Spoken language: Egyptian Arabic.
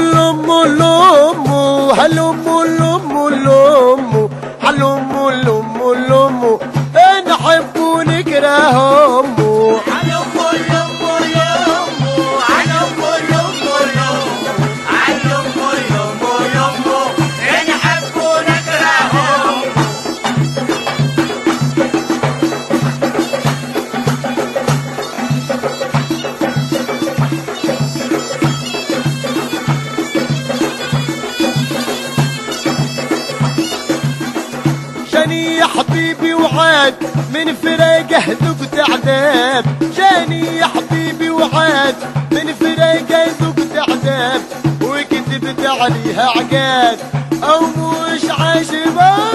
لمو لمو هلمو لمو لمو هلمو لمو لمو نحب ونكرههم جاني يا حبيبي وعاد من فراقه ذقت عذاب جاني يا حبيبي وعاد من فراقه ذقت عذاب وكتبت عليها عقاد او مش عاجبه